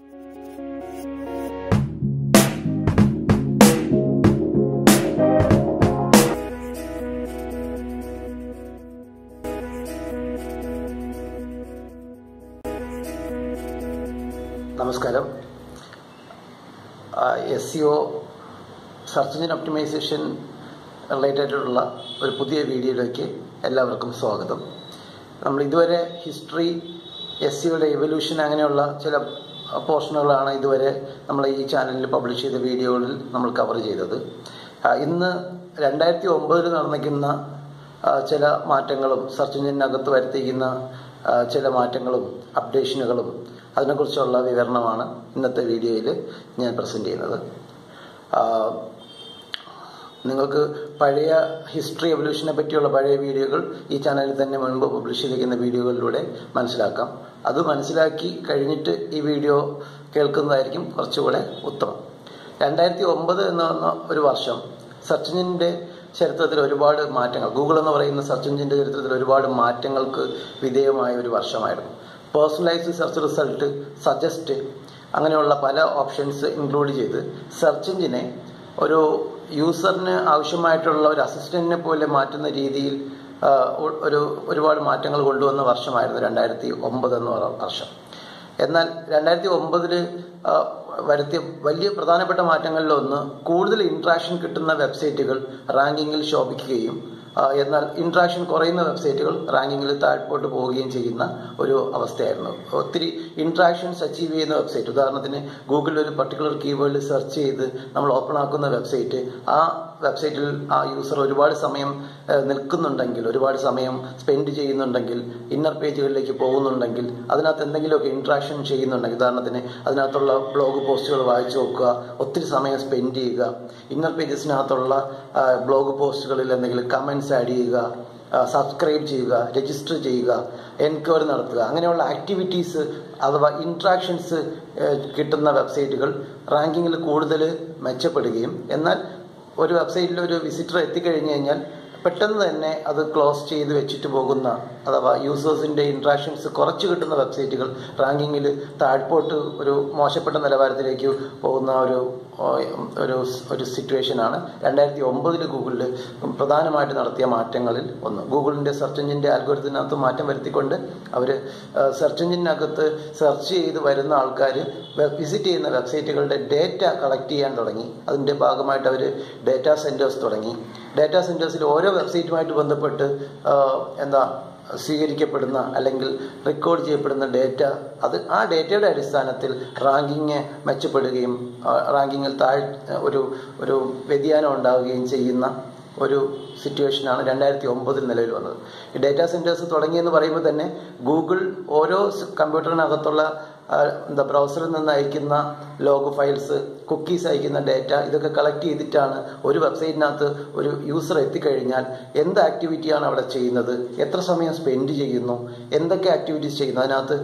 നമസ്കാരം S E O search engine optimization റിലേറ്റഡുള്ള ഒരു പുതിയ വീഡിയോയിലേക്ക് എല്ലാവർക്കും സ്വാഗതം നമ്മൾ ഇതുവരെ ഹിസ്റ്ററി എസ് സിയുടെ എവല്യൂഷൻ അങ്ങനെയുള്ള ചില പോർഷനുകളാണ് ഇതുവരെ നമ്മൾ ഈ ചാനലിൽ പബ്ലിഷ് ചെയ്ത വീഡിയോകളിൽ നമ്മൾ കവർ ചെയ്തത് ആ, ഇന്ന് രണ്ടായിരത്തി ഒമ്പതിൽ നടന്നിരിക്കുന്ന ആ, ചില മാറ്റങ്ങളും സെർച്ച് എഞ്ചിനകത്ത് വരുത്തിയിരിക്കുന്ന ആ, ചില മാറ്റങ്ങളും അപ്ഡേഷനുകളും അതിനെക്കുറിച്ചുള്ള വിവരണമാണ് ഇന്നത്തെ വീഡിയോയിൽ ഞാൻ പ്രസൻറ്റ് ചെയ്യുന്നത് ആ, നിങ്ങൾക്ക് പഴയ ഹിസ്റ്ററി എവല്യൂഷനെ പറ്റിയുള്ള പഴയ വീഡിയോകൾ ഈ ചാനലിൽ തന്നെ മുൻപ് പബ്ലിഷ് ചെയ്തിരിക്കുന്ന വീഡിയോകളിലൂടെ മനസ്സിലാക്കാം അത് മനസ്സിലാക്കി കഴിഞ്ഞിട്ട് ഈ വീഡിയോ കേൾക്കുന്നതായിരിക്കും കുറച്ചുകൂടെ ഉത്തമം രണ്ടായിരത്തി ഒമ്പത് എന്ന പറഞ്ഞ ഒരു വർഷം സെർച്ച് എഞ്ചിൻ്റെ ചരിത്രത്തിൽ ഒരുപാട് മാറ്റങ്ങൾ ഗൂഗിൾ എന്ന് പറയുന്ന സെർച്ച് എഞ്ചിൻ്റെ ചരിത്രത്തിൽ ഒരുപാട് മാറ്റങ്ങൾക്ക് വിധേയമായ ഒരു വർഷമായിരുന്നു പേഴ്സണലൈസ്ഡ് സെർച്ച് റിസൾട്ട് സജസ്റ്റ് അങ്ങനെയുള്ള പല ഓപ്ഷൻസ് ഇൻക്ലൂഡ് ചെയ്ത് സെർച്ച് എഞ്ചിനെ ഒരു യൂസറിന് ആവശ്യമായിട്ടുള്ള ഒരു അസിസ്റ്റന്റിനെ പോലെ മാറ്റുന്ന രീതിയിൽ ആ, ഒ- ഒരു ഒരുപാട് മാറ്റങ്ങൾ കൊണ്ടുവന്ന വർഷമായിരുന്നു രണ്ടായിരത്തി ഒമ്പത് എന്ന് പറയുന്ന വർഷം എന്നാൽ രണ്ടായിരത്തി ഒമ്പതില് വരുത്തിയ വലിയ പ്രധാനപ്പെട്ട മാറ്റങ്ങളിലൊന്ന് കൂടുതൽ ഇൻട്രാക്ഷൻ കിട്ടുന്ന വെബ്സൈറ്റുകൾ റാങ്കിങ്ങിൽ ശോഭിക്കുകയും ആ, എന്നാൽ ഇൻട്രാക്ഷൻ കുറയുന്ന വെബ്സൈറ്റുകൾ റാങ്കിങ്ങിൽ താഴ്പോട്ട് പോവുകയും ചെയ്യുന്ന ഒരു അവസ്ഥയായിരുന്നു ഒത്തിരി ഇൻട്രാക്ഷൻസ് അച്ചീവ് ചെയ്യുന്ന വെബ്സൈറ്റ് ഉദാഹരണത്തിന് ഗൂഗിളിൽ ഒരു പർട്ടിക്കുലർ കീവേഡിൽ സെർച്ച് ചെയ്ത് നമ്മൾ ഓപ്പൺ ആക്കുന്ന വെബ്സൈറ്റ് ആ വെബ്സൈറ്റിൽ ആ യൂസർ ഒരുപാട് സമയം ആ, നിൽക്കുന്നുണ്ടെങ്കിൽ ഒരുപാട് സമയം സ്പെൻഡ് ചെയ്യുന്നുണ്ടെങ്കിൽ ഇന്നർ പേജുകളിലേക്ക് പോകുന്നുണ്ടെങ്കിൽ അതിനകത്ത് എന്തെങ്കിലുമൊക്കെ ഇൻട്രാക്ഷൻ ചെയ്യുന്നുണ്ടെങ്കിൽ ഉദാഹരണത്തിന് അതിനകത്തുള്ള ബ്ലോഗ് പോസ്റ്റുകൾ വായിച്ചു നോക്കുക ഒത്തിരി സമയം സ്പെൻഡ് ചെയ്യുക ഇന്നർ പേജസിനകത്തുള്ള ബ്ലോഗ് പോസ്റ്റുകളിൽ എന്തെങ്കിലും കമൻസ് ആഡ് ചെയ്യുക സബ്സ്ക്രൈബ് ചെയ്യുക രജിസ്റ്റർ ചെയ്യുക എൻക്വയറി നടത്തുക അങ്ങനെയുള്ള ആക്ടിവിറ്റീസ് അഥവാ ഇൻട്രാക്ഷൻസ് കിട്ടുന്ന വെബ്സൈറ്റുകൾ റാങ്കിങ്ങിൽ കൂടുതൽ മെച്ചപ്പെടുകയും എന്നാൽ ഒരു വെബ്സൈറ്റിൽ ഒരു വിസിറ്റർ എത്തിക്കഴിഞ്ഞു കഴിഞ്ഞാൽ പെട്ടെന്ന് തന്നെ അത് ക്ലോസ് ചെയ്ത് വെച്ചിട്ട് പോകുന്ന അഥവാ യൂസേഴ്സിന്റെ ഇൻട്രാക്ഷൻസ് കുറച്ച് കിട്ടുന്ന വെബ്സൈറ്റുകൾ റാങ്കിങ്ങിൽ താഴ്പോട്ട് ഒരു മോശപ്പെട്ട നിലവാരത്തിലേക്ക് പോകുന്ന ഒരു ഓ, ഒരു ഒരു സിറ്റുവേഷനാണ് രണ്ടായിരത്തി ഒമ്പതിൽ ഗൂഗിളിൽ പ്രധാനമായിട്ട് നടത്തിയ മാറ്റങ്ങളിൽ ഒന്ന് ഗൂഗിളിന്റെ സെർച്ച് എഞ്ചിന്റെ ആൽഗോരിത്തിനകത്ത് മാറ്റം വരുത്തിക്കൊണ്ട് അവർ സെർച്ച് എഞ്ചിനകത്ത് സെർച്ച് ചെയ്ത് വരുന്ന ആൾക്കാർ വിസിറ്റ് ചെയ്യുന്ന വെബ്സൈറ്റുകളുടെ ഡേറ്റ കളക്ട് ചെയ്യാൻ തുടങ്ങി അതിന്റെ ഭാഗമായിട്ട് അവർ ഡേറ്റാ സെന്റേഴ്സ് തുടങ്ങി ഡേറ്റാ സെന്റേഴ്സിൽ ഓരോ വെബ്സൈറ്റുമായിട്ട് ബന്ധപ്പെട്ട് ആ, എന്താ സ്വീകരിക്കപ്പെടുന്ന അല്ലെങ്കിൽ റെക്കോർഡ് ചെയ്യപ്പെടുന്ന ഡേറ്റ അത് ആ ഡേറ്റയുടെ അടിസ്ഥാനത്തിൽ റാങ്കിങ് മെച്ചപ്പെടുകയും റാങ്കിങ്ങിൽ താഴ് ഒരു ഒരു വ്യതിയാനം ഉണ്ടാവുകയും ചെയ്യുന്ന ഒരു സിറ്റുവേഷനാണ് രണ്ടായിരത്തി ഒമ്പതിൽ നിലവിൽ വന്നത് ഈ ഡേറ്റാ സെന്റേഴ്സ് തുടങ്ങിയെന്ന് പറയുമ്പോൾ തന്നെ ഗൂഗിൾ ഓരോ സ് കമ്പ്യൂട്ടറിനകത്തുള്ള ആ, എന്താ ബ്രൗസറിൽ നിന്ന് അയക്കുന്ന ലോഗ് ഫയൽസ് കുക്കീസ് അയക്കുന്ന ഡേറ്റ ഇതൊക്കെ കളക്ട് ചെയ്തിട്ടാണ് ഒരു വെബ്സൈറ്റിനകത്ത് ഒരു യൂസർ എത്തിക്കഴിഞ്ഞാൽ എന്ത് ആക്ടിവിറ്റിയാണ് അവിടെ ചെയ്യുന്നത് എത്ര സമയം സ്പെൻഡ് ചെയ്യുന്നു എന്തൊക്കെ ആക്ടിവിറ്റീസ് ചെയ്യുന്നു അതിനകത്ത്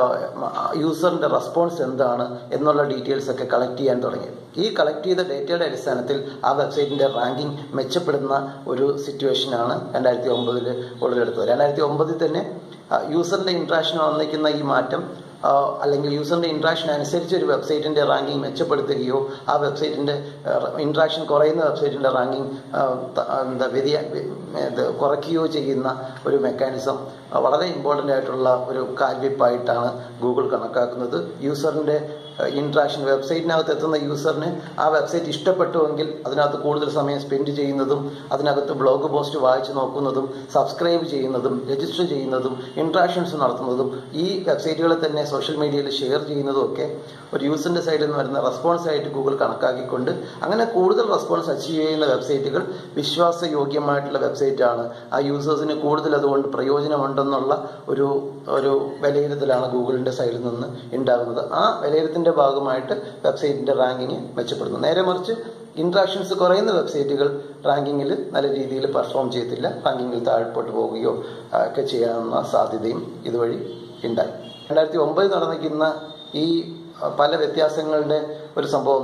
യൂസറിന്റെ റെസ്പോൺസ് എന്താണ് എന്നുള്ള ഡീറ്റെയിൽസ് ഒക്കെ കളക്ട് ചെയ്യാൻ തുടങ്ങി ഈ കളക്ട് ചെയ്ത ഡേറ്റയുടെ അടിസ്ഥാനത്തിൽ ആ വെബ്സൈറ്റിന്റെ റാങ്കിങ് മെച്ചപ്പെടുന്ന ഒരു സിറ്റുവേഷനാണ് രണ്ടായിരത്തി ഒമ്പതിൽ ഉടലെടുത്തത് രണ്ടായിരത്തി ഒമ്പതിൽ തന്നെ യൂസറിന്റെ ഇൻട്രാക്ഷൻ വന്നിരിക്കുന്ന ഈ മാറ്റം ആ, അല്ലെങ്കിൽ യൂസറിന്റെ ഇൻട്രാക്ഷൻ അനുസരിച്ച് ഒരു വെബ്സൈറ്റിന്റെ റാങ്കിങ് മെച്ചപ്പെടുത്തുകയോ ആ വെബ്സൈറ്റിന്റെ ഇൻട്രാക്ഷൻ കുറയുന്ന വെബ്സൈറ്റിന്റെ റാങ്കിങ് എന്താ വ്യതിയ ഇത് കുറയ്ക്കുകയോ ചെയ്യുന്ന ഒരു മെക്കാനിസം വളരെ ഇമ്പോർട്ടൻ്റ് ആയിട്ടുള്ള ഒരു കാൽവെപ്പായിട്ടാണ് ഗൂഗിൾ കണക്കാക്കുന്നത് യൂസറിന്റെ ഇൻട്രാക്ഷൻ വെബ്സൈറ്റിനകത്ത് എത്തുന്ന യൂസറിന് ആ വെബ്സൈറ്റ് ഇഷ്ടപ്പെട്ടുവെങ്കിൽ അതിനകത്ത് കൂടുതൽ സമയം സ്പെൻഡ് ചെയ്യുന്നതും അതിനകത്ത് ബ്ലോഗ് പോസ്റ്റ് വായിച്ചു നോക്കുന്നതും സബ്സ്ക്രൈബ് ചെയ്യുന്നതും രജിസ്റ്റർ ചെയ്യുന്നതും ഇൻട്രാക്ഷൻസ് നടത്തുന്നതും ഈ വെബ്സൈറ്റുകളെ തന്നെ സോഷ്യൽ മീഡിയയിൽ ഷെയർ ചെയ്യുന്നതും ഒക്കെ ഒരു യൂസറിന്റെ സൈഡിൽ നിന്ന് വരുന്ന റെസ്പോൺസ് ആയിട്ട് ഗൂഗിൾ കണക്കാക്കിക്കൊണ്ട് അങ്ങനെ കൂടുതൽ റെസ്പോൺസ് അച്ചീവ് ചെയ്യുന്ന വെബ്സൈറ്റുകൾ വിശ്വാസയോഗ്യമായിട്ടുള്ള വെബ്സൈറ്റ് ആണ് ആ യൂസേഴ്സിന് കൂടുതൽ അതുകൊണ്ട് പ്രയോജനമുണ്ടെന്നുള്ള ഒരു ഒരു വിലയിരുത്തലാണ് ഗൂഗിളിന്റെ സൈഡിൽ നിന്ന് ഉണ്ടാകുന്നത് ആ വിലയിരുത്തിന്റെ ഭാഗമായിട്ട് വെബ്സൈറ്റിന്റെ റാങ്കിങ് മെച്ചപ്പെടുന്നു നേരെ മറിച്ച് ഇൻട്രാക്ഷൻസ് കുറയുന്ന വെബ്സൈറ്റുകൾ റാങ്കിങ്ങിൽ നല്ല രീതിയിൽ പെർഫോം ചെയ്യത്തില്ല റാങ്കിങ്ങിൽ താഴ്പോട്ട് പോവുകയോ ആ, ഒക്കെ ചെയ്യാവുന്ന സാധ്യതയും ഇതുവഴി ഉണ്ടായി രണ്ടായിരത്തി ഒമ്പതിൽ നടന്നിരിക്കുന്ന ഈ ആ, പല വ്യത്യാസങ്ങളുടെ ഒരു സംഭവം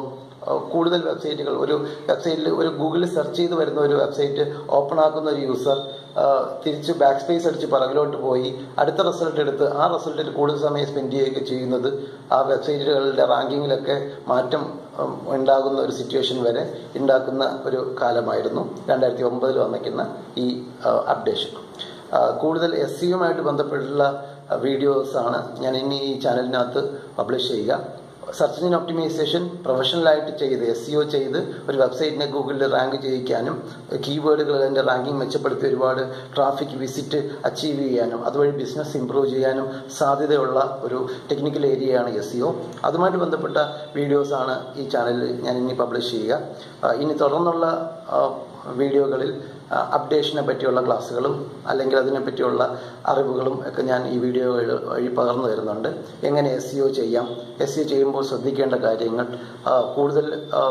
കൂടുതൽ വെബ്സൈറ്റുകൾ ഒരു വെബ്സൈറ്റിൽ ഒരു ഗൂഗിളിൽ സെർച്ച് ചെയ്ത് വരുന്ന ഒരു വെബ്സൈറ്റ് ഓപ്പൺ ആക്കുന്ന ഒരു യൂസർ തിരിച്ച് ബാക്ക് സ്പേസ് അടിച്ച് പുറകിലോട്ട് പോയി അടുത്ത റിസൾട്ട് എടുത്ത് ആ റിസൾട്ടിൽ കൂടുതൽ സമയം സ്പെൻഡ് ചെയ്യുകയൊക്കെ ചെയ്യുന്നത് ആ വെബ്സൈറ്റുകളുടെ റാങ്കിങ്ങിലൊക്കെ മാറ്റം ഉണ്ടാകുന്ന ഒരു സിറ്റുവേഷൻ വരെ ഉണ്ടാക്കുന്ന ഒരു കാലമായിരുന്നു രണ്ടായിരത്തി ഒമ്പതിൽ വന്നിരിക്കുന്ന ഈ അപ്ഡേഷൻ കൂടുതൽ എസ് സിയുമായിട്ട് ബന്ധപ്പെട്ടുള്ള വീഡിയോസാണ് ഞാൻ ഇനി ഈ ചാനലിനകത്ത് പബ്ലിഷ് ചെയ്യുക സെർച്ച് എഞ്ചിൻ ഒപ്റ്റിമൈസേഷൻ പ്രൊഫഷണലായിട്ട് ചെയ്ത് എസ് സിഒ ചെയ്ത് ഒരു വെബ്സൈറ്റിനെ ഗൂഗിളിൽ റാങ്ക് ചെയ്യിക്കാനും കീവേഡുകൾ അതിൻ്റെ റാങ്കിങ് മെച്ചപ്പെടുത്തി ഒരുപാട് ട്രാഫിക് വിസിറ്റ് അച്ചീവ് ചെയ്യാനും അതുവഴി ബിസിനസ് ഇംപ്രൂവ് ചെയ്യാനും സാധ്യതയുള്ള ഒരു ടെക്നിക്കൽ ഏരിയയാണ് എസ് സിഒ അതുമായിട്ട് ബന്ധപ്പെട്ട വീഡിയോസാണ് ഈ ചാനലിൽ ഞാൻ ഇനി പബ്ലിഷ് ചെയ്യുക ഇനി തുടർന്നുള്ള വീഡിയോകളിൽ അപ്ഡേഷനെ പറ്റിയുള്ള ക്ലാസ്സുകളും അല്ലെങ്കിൽ അതിനെ പറ്റിയുള്ള അറിവുകളും ഒക്കെ ഞാൻ ഈ വീഡിയോ വഴി പകർന്നു തരുന്നുണ്ട് എങ്ങനെ എസ് സിഒ ചെയ്യാം എസ് സിഒ ചെയ്യുമ്പോൾ ശ്രദ്ധിക്കേണ്ട കാര്യങ്ങൾ കൂടുതൽ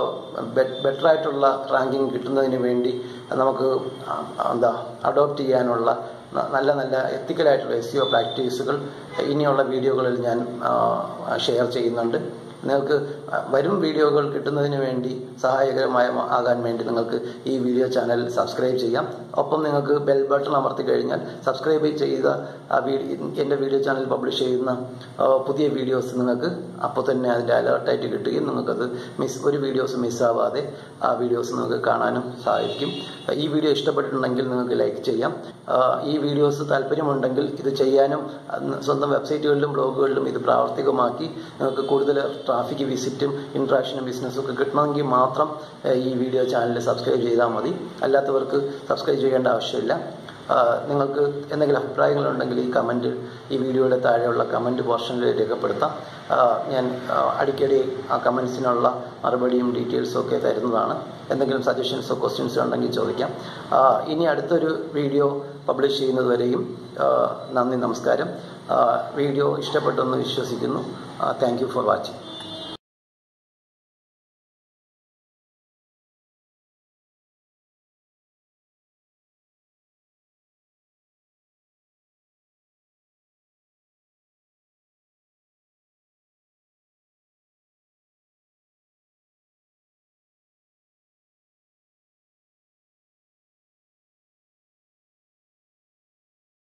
ബെറ്റർ ആയിട്ടുള്ള റാങ്കിങ് കിട്ടുന്നതിന് വേണ്ടി നമുക്ക് എന്താ അഡോപ്റ്റ് ചെയ്യാനുള്ള നല്ല നല്ല എത്തിക്കലായിട്ടുള്ള എസ് സിഒ പ്രാക്ടീസുകൾ ഇനിയുള്ള വീഡിയോകളിൽ ഞാൻ ഷെയർ ചെയ്യുന്നുണ്ട് നിങ്ങൾക്ക് വരും വീഡിയോകൾ കിട്ടുന്നതിന് വേണ്ടി സഹായകരമായ ആകാൻ വേണ്ടി നിങ്ങൾക്ക് ഈ വീഡിയോ ചാനൽ സബ്സ്ക്രൈബ് ചെയ്യാം ഒപ്പം നിങ്ങൾക്ക് ബെൽ ബട്ടൺ അമർത്തി കഴിഞ്ഞാൽ സബ്സ്ക്രൈബ് ചെയ്ത എൻ്റെ വീഡിയോ ചാനൽ പബ്ലിഷ് ചെയ്യുന്ന പുതിയ വീഡിയോസ് നിങ്ങൾക്ക് അപ്പോൾ തന്നെ അതിൻ്റെ അലേർട്ടായിട്ട് കിട്ടുകയും നിങ്ങൾക്കത് മിസ് ഒരു വീഡിയോസ് മിസ്സാവാതെ ആ വീഡിയോസ് നിങ്ങൾക്ക് കാണാനും സാധിക്കും ഈ വീഡിയോ ഇഷ്ടപ്പെട്ടിട്ടുണ്ടെങ്കിൽ നിങ്ങൾക്ക് ലൈക്ക് ചെയ്യാം ഈ വീഡിയോസ് താല്പര്യമുണ്ടെങ്കിൽ ഇത് ചെയ്യാനും സ്വന്തം വെബ്സൈറ്റുകളിലും ബ്ലോഗുകളിലും ഇത് പ്രാവർത്തികമാക്കി നിങ്ങൾക്ക് കൂടുതൽ ട്രാഫിക് വിസിറ്റും ഇൻട്രാക്ഷനും ബിസിനസ്സും ഒക്കെ കിട്ടണമെങ്കിൽ മാത്രം ഈ വീഡിയോ ചാനൽ സബ്സ്ക്രൈബ് ചെയ്താൽ മതി അല്ലാത്തവർക്ക് സബ്സ്ക്രൈബ് ചെയ്യേണ്ട ആവശ്യമില്ല നിങ്ങൾക്ക് എന്തെങ്കിലും അഭിപ്രായങ്ങളുണ്ടെങ്കിൽ ഈ കമൻറ്റ് ഈ വീഡിയോയുടെ താഴെയുള്ള കമൻറ്റ് പോർഷനിൽ രേഖപ്പെടുത്താം ഞാൻ അടിക്കടി ആ കമൻസിനുള്ള മറുപടിയും ഡീറ്റെയിൽസും ഒക്കെ തരുന്നതാണ് എന്തെങ്കിലും സജഷൻസോ ക്വസ്റ്റ്യൻസോ ഉണ്ടെങ്കിൽ ചോദിക്കാം ഇനി അടുത്തൊരു വീഡിയോ പബ്ലിഷ് ചെയ്യുന്നതുവരെയും നന്ദി നമസ്കാരം വീഡിയോ ഇഷ്ടപ്പെട്ടെന്ന് വിശ്വസിക്കുന്നു താങ്ക് യു ഫോർ വാച്ചിങ്